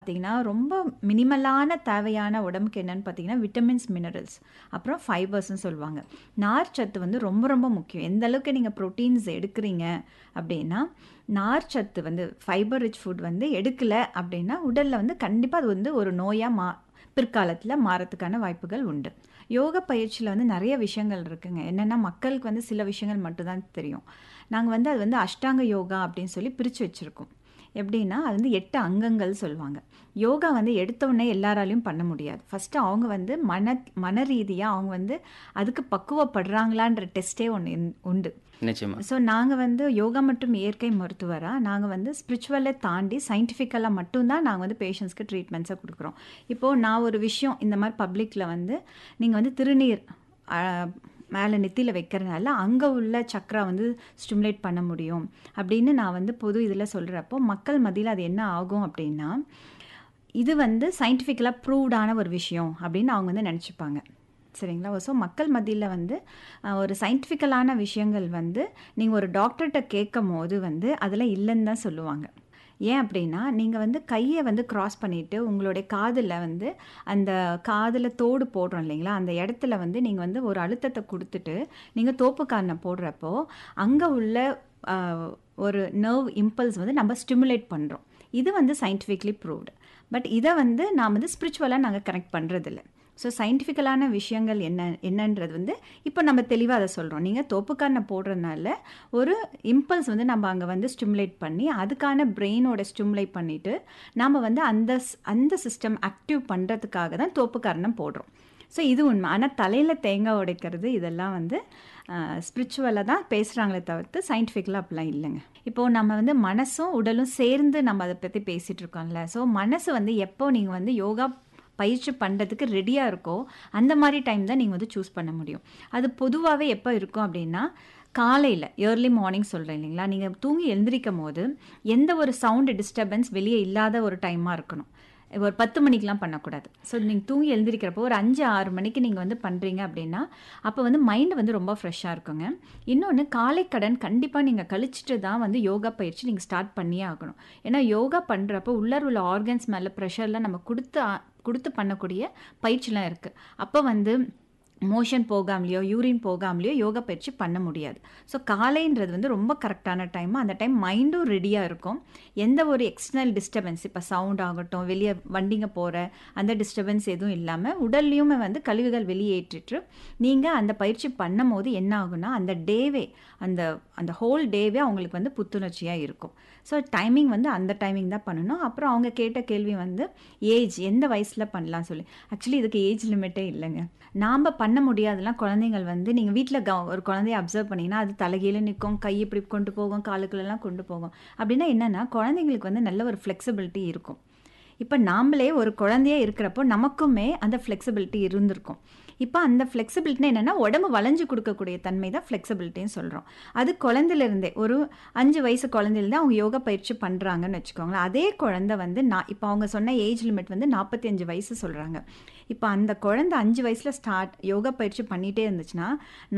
பார்த்தீங்கன்னா, ரொம்ப மினிமலான தேவையான உடம்புக்கு என்னன்னு பார்த்தீங்கன்னா, விட்டமின்ஸ், மினரல்ஸ் அப்புறம் ஃபைபர்ஸ்ன்னு சொல்லுவாங்க. நார்ச்சத்து வந்து ரொம்ப ரொம்ப முக்கியம். எந்த அளவுக்கு நீங்க புரோட்டீன்ஸ் எடுக்கிறீங்க அப்படின்னா, நார்ச்சத்து வந்து ஃபைபர் ரிச் ஃபுட் வந்து எடுக்கல அப்படின்னா, உடல்ல வந்து கண்டிப்பா அது வந்து ஒரு நோயா மா பிற்காலத்தில மாறத்துக்கான வாய்ப்புகள் உண்டு. யோக பயிற்சியில வந்து நெறைய விஷயங்கள் இருக்குங்க. என்னன்னா, மக்களுக்கு வந்து சில விஷயங்கள் மட்டும் தான் தெரியும். நாங்க வந்து அது வந்து அஷ்டாங்க யோகா அப்படின்னு சொல்லி பிரிச்சு வச்சிருக்கோம். எப்படின்னா, அது வந்து 8 அங்கங்கள் சொல்லுவாங்க. யோகா வந்து எடுத்த உடனே எல்லாராலயும் பண்ண முடியாது. ஃபர்ஸ்ட்டு அவங்க வந்து மன மன ரீதியா அவங்க வந்து அதுக்கு பக்குவப்படுறாங்களான்ற டெஸ்ட்டே ஒண்ணு இன் உண்டு. நிச்சயமா. ஸோ நாங்க வந்து யோகா மற்றும் இயற்கை மருத்துவரா, நாங்க வந்து ஸ்பிரிச்சுவல தாண்டி சயின்டிஃபிக்கலா மட்டும் தான் நாங்க வந்து பேஷண்ட்ஸ்க்கு ட்ரீட்மெண்ட்ஸ குடுக்குறோம். இப்போ நான் ஒரு விஷயம் இந்த மாரி பப்ளிக்ல வந்து நீங்க வந்து திருநீர் அ மேல நெத்தியில வைக்கிறனால, அங்க உள்ள சக்ரா வந்து ஸ்டிமுலேட் பண்ண முடியும். அப்படின்னு நான் வந்து பொது இதில சொல்றப்போ, மக்கள் மத்தியில அது என்ன ஆகும் அப்படின்னா, இது வந்து சயின்டிஃபிக்கலா ப்ரூவ்டான ஒரு விஷயம் அப்படின்னு அவங்க வந்து நெனச்சுப்பாங்க. சரிங்களா? ஸோ மக்கள் மத்தியில வந்து அ ஒரு சயின்டிஃபிக்கலான விஷயங்கள் வந்து நீங்க ஒரு டாக்டர்ட்ட கேட்கும்போது வந்து அதில இல்லன்னு தான் சொல்லுவாங்க. ஏன் அப்படின்னா, நீங்க வந்து கைய வந்து கிராஸ் பண்ணிட்டு உங்களுடைய காதுல வந்து அந்த காதுல தோடு போடுறோம் இல்லைங்களா? அந்த இடத்துல வந்து நீங்க வந்து ஒரு அழுத்தத்த குடுத்துட்டு, நீங்க தோப்புக்கரண போடுறப்போ, அங்க உள்ள அ ஒரு நர்வ் இம்பல்ஸ் வந்து நம்ம ஸ்டிமுலேட் பண்றோம். இது வந்து சயின்டிஃபிக்கலி ப்ரூவ்டு. பட் இத வந்து நான் வந்து ஸ்பிரிச்சுவலா நாங்க கனெக்ட் பண்றதில்ல. ஸோ சயின்டிஃபிக்கலான விஷயங்கள் என்ன என்னன்றது வந்து இப்போ நம்ம தெளிவா அத சொல்றோம். நீங்க தோப்புக்கரண போடுறனால, ஒரு இம்பல்ஸ் வந்து நம்ம அங்க வந்து ஸ்டிமுலேட் பண்ணி, அதுக்கான பிரெயினோட ஸ்டிமுலேட் பண்ணிட்டு, நாம வந்து அந்த ஸ் அந்த சிஸ்டம் ஆக்டிவ் பண்றதுக்காக தான் தோப்புக்கரணம் போடுறோம். ஸோ இது உண்ம. ஆனா தலையில தேங்காய் உடைக்கிறது இதெல்லாம் வந்து அ ஸ்பிரிச்சுவலா தான் பேசுறாங்களே தவிர்த்து, சயின்டிஃபிக்கலா அப்படிலாம் இல்லங்க. இப்போ நம்ம வந்து மனசும், உடலும் சேர்ந்து நம்ம அத பத்தி பேசிட்டு இருக்கோம்ல. ஸோ மனசு வந்து எப்போ நீங்க வந்து யோகா பயிற்சி பண்றதுக்கு ரெடியா இருக்கோ, அந்த மாரி டைம் தான் நீங்க வந்து சூஸ் பண்ண முடியும். அது பொதுவாவே எப்ப இருக்கும் அப்படின்னா, காலையில ஏர்லி மார்னிங் சொல்றேன் இல்லைங்களா? நீங்க தூங்கி எழுந்திரிக்கும்போது, எந்த ஒரு சவுண்ட் டிஸ்டர்பன்ஸ் வெளிய இல்லாத ஒரு டைமா இருக்கணும். ஒரு 10 மணிக்கெல்லாம் பண்ணக்கூடாது. ஸோ நீங்க தூங்கி எழுந்திரிக்கிறப்போ ஒரு 5, 6 மணிக்கு நீங்க வந்து பண்றீங்க அப்படின்னா, அப்ப வந்து மைண்ட் வந்து ரொம்ப ஃப்ரெஷ்ஷா இருக்குங்க. இன்னொன்னு காலை கடன் கண்டிப்பா நீங்க கழிச்சுட்டு தான் வந்து யோகா பயிற்சி நீங்க ஸ்டார்ட் பண்ணியே ஆகணும். ஏன்னா யோகா பண்றப்போ உள்ளார உள்ள ஆர்கன்ஸ் மேல பிரஷர்லாம் நம்ம குடுத்து அ குடுத்து பண்ணக்கூடிய பயிற்சிலாம் இருக்கு. அப்ப வந்து மோஷன் போகாமலயோ, யூரின் போகாமலயோ யோகா பயிற்சி பண்ண முடியாது. ஸோ காலைன்றது வந்து ரொம்ப கரெக்ட்டான டைம். அந்த டைம் மைண்டும் ரெடியா இருக்கும். எந்த ஒரு எக்ஸ்டர்னல் டிஸ்டர்பன்ஸ் இப்ப சவுண்ட் ஆகட்டும், வெளிய வண்டிங்க போற அந்த டிஸ்டர்பன்ஸ் எதுவும் இல்லாம, உடல்லயுமே வந்து கழிவுகள் வெளியேற்றிட்டு, நீங்க அந்த பயிற்சி பண்ணும்போது என்ன ஆகும்னா, அந்த டேவே அந்த அந்த ஹோல் டேவே அவங்களுக்கு வந்து புத்துணர்ச்சியா இருக்கும். ஸோ டைமிங் வந்து அந்த டைமிங் தான் பண்ணணும். அப்புறம் அவங்க கேட்ட கேள்வி வந்து ஏஜ் எந்த வயசுல பண்ணலாம் சொல்லி. ஆக்சுவலி இதுக்கு ஏஜ் லிமிட்டே இல்லங்க. நாம பண்ண முடியாதெல்லாம் குழந்தைகள் வந்து நீங்க வீட்ல க ஒரு குழந்தைய அப்சர்வ் பண்ணீங்கன்னா, அது தலைகீழ நிக்கும், கை இப்படி கொண்டு போகும், காலுக்குள்ளலாம் கொண்டு போகும். அப்படின்னா என்னன்னா, குழந்தைங்களுக்கு வந்து நல்ல ஒரு ஃப்ளெக்சிபிலிட்டி இருக்கும். இப்ப நாமளே ஒரு குழந்தையா இருக்கிறப்போ, நமக்குமே அந்த ஃப்ளெக்சிபிலிட்டி இருந்திருக்கும். இப்ப அந்த ஃப்ளெக்சிபிலிட்டினா என்னன்னா, உடம்பு வளைஞ்சு குடுக்கக்கூடிய தன்மை தான் ஃப்ளெக்சிபிலிட்டின்னு சொல்றோம். அது குழந்தையிலிருந்தே ஒரு 5 வயசு குழந்தையிலருந்து அவங்க யோகா பயிற்சி பண்றாங்கன்னு வச்சுக்கோங்களேன். அதே குழந்தை வந்து நான் இப்ப அவங்க சொன்ன ஏஜ் லிமிட் வந்து 45 வயசு சொல்றாங்க. இப்ப அந்த குழந்தை 5 வயசுல ஸ்டார்ட் யோகா பயிற்சி பண்ணிட்டே இருந்துச்சுன்னா,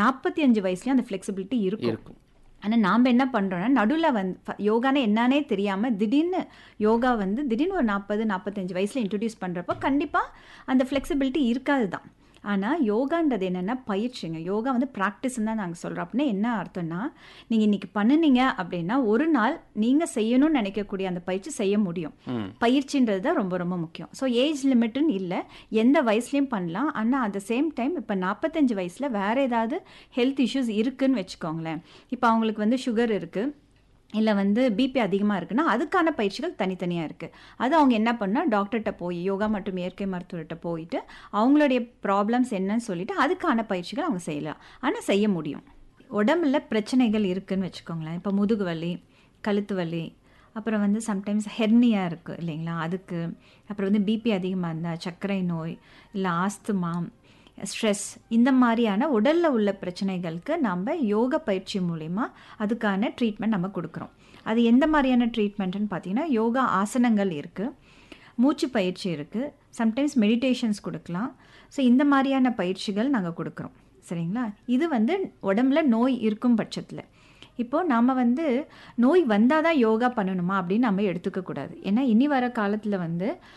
45 வயசுலயும் அந்த ஃப்ளெக்சிபிலிட்டி இருக்கும். இருக்கும். ஆனா நாம என்ன பண்றோம்னா, நடுவுல வந்து ஃப யோகான்னா என்னான்னே தெரியாம திடீர்னு யோகா வந்து திடீர்னு ஒரு 40, 45 வயசுல இன்ட்ரோடியூஸ் பண்றப்போ, கண்டிப்பா அந்த ஃப்ளெக்சிபிலிட்டி இருக்காது தான். ஆனா யோகான்றது என்னன்னா பயிற்சிங்க. யோகா வந்து பிராக்டிஸ்ன்னு தான் நாங்க சொல்றோம். அப்படின்னா என்ன அர்த்தம்னா, நீங்க இன்னைக்கு பண்ணுனீங்க அப்படின்னா, ஒரு நாள் நீங்க செய்யணும்னு நினைக்கக்கூடிய அந்த பயிற்சி செய்ய முடியும். ம். பயிற்சின்றது தான் ரொம்ப ரொம்ப முக்கியம். ஸோ ஏஜ் லிமிட்டுன்னு இல்ல. எந்த வயசுலயும் பண்ணலாம். ஆனா அட் த சேம் டைம் இப்ப 45 வயசுல வேற ஏதாவது ஹெல்த் இஷ்யூஸ் இருக்குன்னு வச்சுக்கோங்களேன். இப்ப அவங்களுக்கு வந்து சுகர் இருக்கு. இல்ல வந்து பிபி அதிகமா இருக்குன்னா, அதுக்கான பயிற்சிகள் தனித்தனியா இருக்கு. அது அவங்க என்ன பண்ணா, டாக்டர்ட்ட போய் யோகா மற்றும் இயற்கை மருத்துவர்ட்ட போயிட்டு, அவங்களுடைய ப்ராப்ளம்ஸ் என்னன்னு சொல்லிட்டு, அதுக்கான பயிற்சிகள் அவங்க செய்யலாம். ஆனா செய்ய முடியும். உடம்புல பிரச்சனைகள் இருக்குன்னு வச்சுக்கோங்களேன். இப்ப முதுகு வலி, கழுத்து வலி, அப்புறம் வந்து சம்டைம்ஸ் ஹெர்னியா இருக்கு இல்லைங்களா? அதுக்கு, அப்புறம் வந்து பிபி அதிகமா இருந்தா, சர்க்கரை நோய், இல்ல ஆஸ்துமா, ஸ்ட்ரெஸ் இந்த மாரியான உடல்ல உள்ள பிரச்சனைகளுக்கு நம்ப யோகா பயிற்சி மூலியமா அதுக்கான ட்ரீட்மெண்ட் நம்ம குடுக்குறோம். அது எந்த மாரியான ட்ரீட்மெண்ட்டுன்னு பார்த்தீங்கன்னா, யோகா ஆசனங்கள் இருக்கு. மூச்சு பயிற்சி இருக்கு. சம்டைம்ஸ் மெடிடேஷன்ஸ் குடுக்கலாம். ஸோ இந்த மாரியான பயிற்சிகள் நாங்க குடுக்குறோம். சரிங்களா? இது வந்து உடம்புல நோய் இருக்கும் பட்சத்துல. இப்போ நாம வந்து நோய் வந்தா தான் யோகா பண்ணணுமா அப்படின்னு நம்ம எடுத்துக்க கூடாது. ஏன்னா இனி வர காலத்துல வந்து